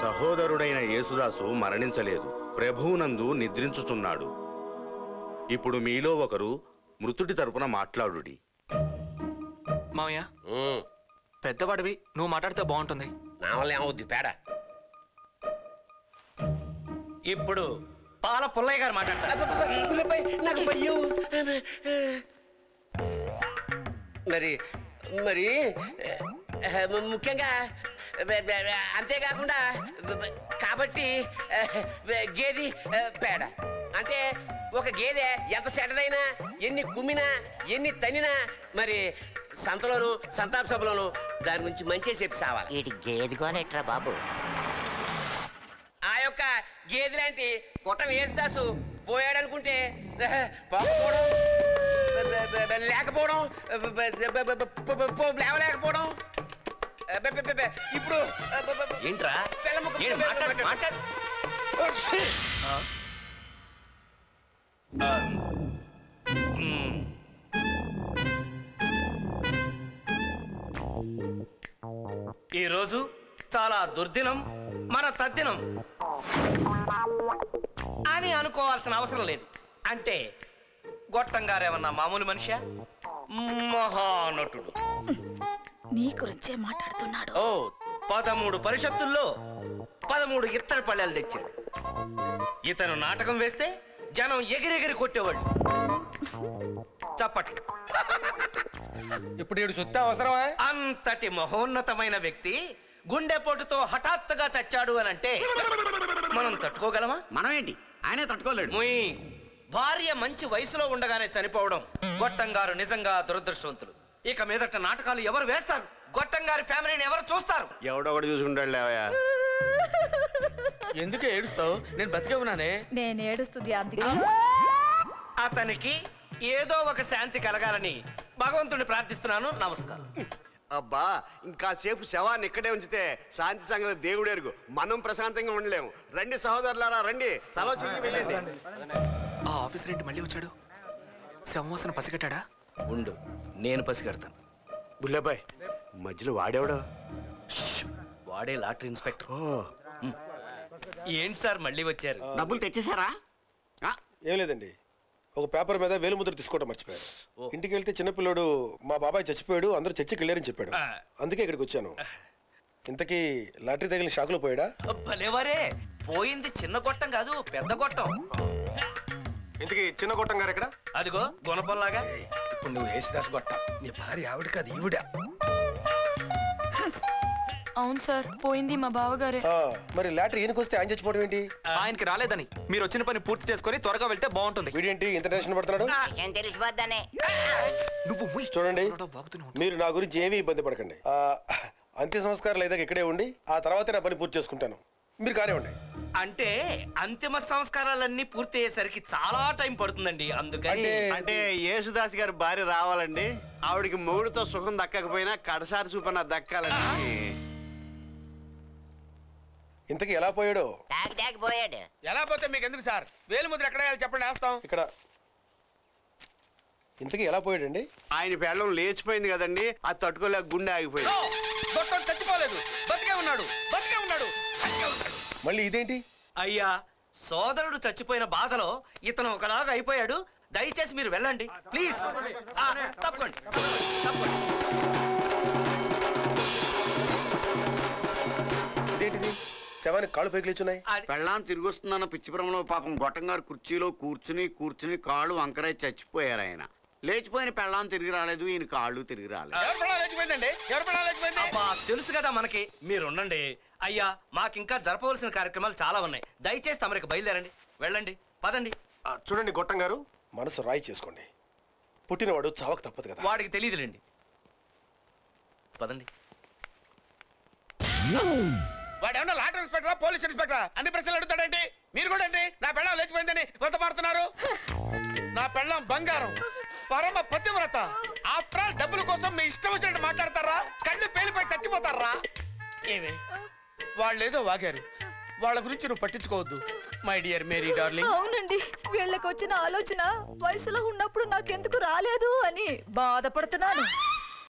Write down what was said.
సహోదరుడైన యేసుదాసు మరణించలేదు ప్రభువునందు నిద్రించుచున్నాడు ఇప్పుడు మీలో ఒకరు మృతుడి తరపున మాట్లాడుడి మామయ్య ఉమ్, పెద్దవాడివి నువ్వు మాట్లాడితే బాగుంటుంది నా వల్ల ఏమవుద్ది పేడ ఇప్పుడు పాల పుల్లయ్య గారు మాట్లాడతారు నాకు భయం మరి మరి ఆ, ముఖ్యంగా బ- బ- బ- అంతేకాకుండా బ- బ- కాబట్టి ఆ, బ- గేది ఆ, పేడ అంటే ఒక గేదె ఎంత సెటదైనా ఎన్ని కుమ్మినా ఎన్ని తన్నినా మరి సంతలోను సంతాప సభలోను దాని గురించి మంచి చెప్పి సావాలి వీటి గేదిగోనెట్రా బాబు ఆ యొక్క గేదె లాంటి పుట్ట వేసుదాసు పోయాడనుకుంటే పోకపోవడం బ- బ- బ- లేకపోవడం బ- బ- బ- బ- బ- బ- బ- లేవలేకపోవడం బ- బ- బ- బ- ఇప్పుడు బ- బ- బ- ఏంట్రా పిల్ల ముక్క- ఏంటి మాట్లాడు మాట్లాడు ఈరోజు చాలా దుర్దినం మన తద్దినం అని అనుకోవాల్సిన అవసరం లేదు అంటే గొట్టం గారేమన్నా మామూలు మనిషా మహానటుడు నీ గురించే మాట్లాడుతున్నాడు ఓ పదమూడు పరిషత్తుల్లో పదమూడు ఇత్తడి పళ్ళాలు తెచ్చాడు ఇతను నాటకం వేస్తే జనం ఎగిరెగిరి కొట్టేవాళ్ళు చప్పట్లు ఇప్పుడు ఈడు సుత్తే అవసరమా అంతటి మహోన్నతమైన వ్యక్తి గుండెపోటుతో హఠాత్తుగా చచ్చాడు అని అంటే మనం తట్టుకోగలమా మనం ఏంటి ఆయనే తట్టుకోలేడు ముయ్ భార్య మంచి వయసులో ఉండగానే చనిపోవడం గొట్టంగారు నిజంగా దురదృష్టవంతులు ఇక మీదట నాటకాలు ఎవరు వేస్తారు గొట్టంగారి ఫ్యామిలీని ఎవరు చూస్తారు ఎవడొకడు చూసుకుంటాడు లేవయా ఎందుకే ఏడుస్తావు నేను బతికే ఉన్నానే నేను ఏడుస్తుంది అందుకే అతనికి ఏదో ఒక శాంతి కలగాలని భగవంతుని ప్రార్థిస్తున్నాను నమస్కారం అబ్బా ఇంకాసేపు శవాన్ని ఇక్కడే ఉంచితే శాంతి సంగతి దేవుడు ఎరుగు మనం ప్రశాంతంగా ఉండలేము రండి సహోదరులారా రండి తలో చెయ్యి వెళ్ళండి ఆ ఆఫీసర్ ఏంటి మళ్ళీ వచ్చాడు శవవాసన పసిగట్టాడా ఉండు నేను పసిగడతాను బుల్లబాయ్ మధ్యలో వాడేవాడు వాడే లాటరీ ఇన్స్పెక్టర్ ఓ ఏంటి సార్ మళ్ళీ వచ్చారు డబ్బులు తెచ్చేసారా ఆ, ఏం లేదండి ఒక పేపర్ మీద వేలుముద్ర తీసుకోవడం మర్చిపోయారు ఓ. ఇంటికి వెళ్తే చిన్నపిల్లడు మా బాబాయ్ చచ్చిపోయాడు అందరూ చర్చికి వెళ్ళారని చెప్పాడు ఆ. అందుకే ఇక్కడికి వచ్చాను ఇంతకీ లాటరీ తగిలిన షాకులో పోయాడా భలేవరే పోయింది చిన్న గొట్టం కాదు పెద్ద గొట్టం ఇంతకీ చిన్న గొట్టం గారు ఎక్కడ అదిగో గుణపంలాగా ఇప్పుడు నువ్వు యేసుదాస్ గొట్ట నీ భార్య ఆవిడ కాదు ఈవిడ అవును సార్ పోయింది మా బావగారే ఆ, మరి లాటరీ ఈయనకి వస్తే ఆయన చచ్చిపోవడం ఏంటి ఆయనకి రాలేదని మీరు వచ్చిన పని పూర్తి చేసుకొని త్వరగా వెళ్తే బాగుంటుంది వీడేంటి ఇంత టెన్షన్ పడుతున్నాడు ఏం తెలిసిపోద్దానే నువ్వు ముయ్. చూడండి ఎవడో వాగుతూనే ఉంటాడు. మీరు నా గురించి ఏమీ ఇబ్బంది పడకండి ఆ, అంత్య సంస్కారాలు అయితే ఇక్కడే ఉండి ఆ తర్వాత నా పని పూర్తి చేసుకుంటాను మీరు కానివ్వండి అంటే అంతిమ సంస్కారాలన్నీ పూర్తి అయ్యేసరికి చాలా టైం పడుతుందండి అందుకని అంటే- అంటే యేసుదాస్ గారి భార్య రావాలండి ఆవిడికి మొగుడుతో సుఖం దక్కకపోయినా కడసారి చూపన దక్కాలండి ఇంతకీ ఎలా పోయాడో తాగి తాగి పోయాడు ఎలా పోతే మీకు ఎందుకు సార్ వేలు ముద్ర ఎక్కడ వేయాలి చెప్పండి వేస్తాం ఇక్కడ ఇంతకీ ఎలా పోయాడండి ఆయన పెళ్ళం లేచిపోయింది కదండి అది తట్టుకోలేక గుండె ఆగిపోయింది ఓ! గొట్టం చచ్చిపోలేదు బతికే ఉన్నాడు బతికే ఉన్నాడు బతికే ఉన్నాడు మళ్ళీ ఇదేంటి అయ్యా సోదరుడు చచ్చిపోయిన బాధలో ఇతను ఒకలాగా అయిపోయాడు దయచేసి మీరు వెళ్ళండి ప్లీజ్ ఆ, తప్పకండి తప్పకండి ఇదేంటిది శవానికి కాళ్ళు పైకి లేచున్నాయి అది- పెళ్ళాం తిరిగి వస్తుందన్న పిచ్చిపురంలో పాపం గొట్టంగారు కుర్చీలో కూర్చుని కూర్చుని కాళ్ళు వంకరై చచ్చిపోయారు ఆయన లేచిపోయిన పెళ్ళాం తిరిగి రాలేదు ఈయన కాళ్ళు తిరిగి రాలేదు ఎవరు పెళ్ళాం లేచిపోయిందండి ఎవరు పెళ్ళాం లేచిపోయింది అబ్బా తెలుసు కదా మనకి మీరు ఉండండి అయ్యా మాకింకా జరపవలసిన కార్యక్రమాలు చాలా ఉన్నాయి దయచేసి తమరికి బయలుదేరండి వెళ్ళండి పదండి ఆ, చూడండి గొట్టం గారు మనసు రాయి చేసుకోండి పుట్టినవాడు చావక తప్పదు కదా వాడికి తెలియదులేండి పదండి వాడు ఏమన్నా లాటరీ ఇన్స్పెక్టరా పోలీస్ ఇన్స్పెక్టరా అన్ని ప్రశ్నలు అడుగుతాడండి మీరు కూడా అండి నా పెళ్ళం లేచిపోయిందని కొంత పడుతున్నారు నా పెళ్ళం బంగారం పరమ పతివ్రత ఆఫ్టర్ ఆల్ డబ్బుల కోసం మీ ఇష్టం వచ్చినట్టు మాట్లాడతారా కళ్ళు పేలిపోయి చచ్చిపోతారా ఏమే వాళ్ళేదో వాగారు వాళ్ళ గురించి నువ్వు పట్టించుకోవద్దు మై డియర్ మేరీ డార్లింగ్ అవునండి వీళ్ళకి వచ్చిన ఆలోచన వయసులో ఉన్నప్పుడు నాకెందుకు రాలేదు అని బాధపడుతున్నాను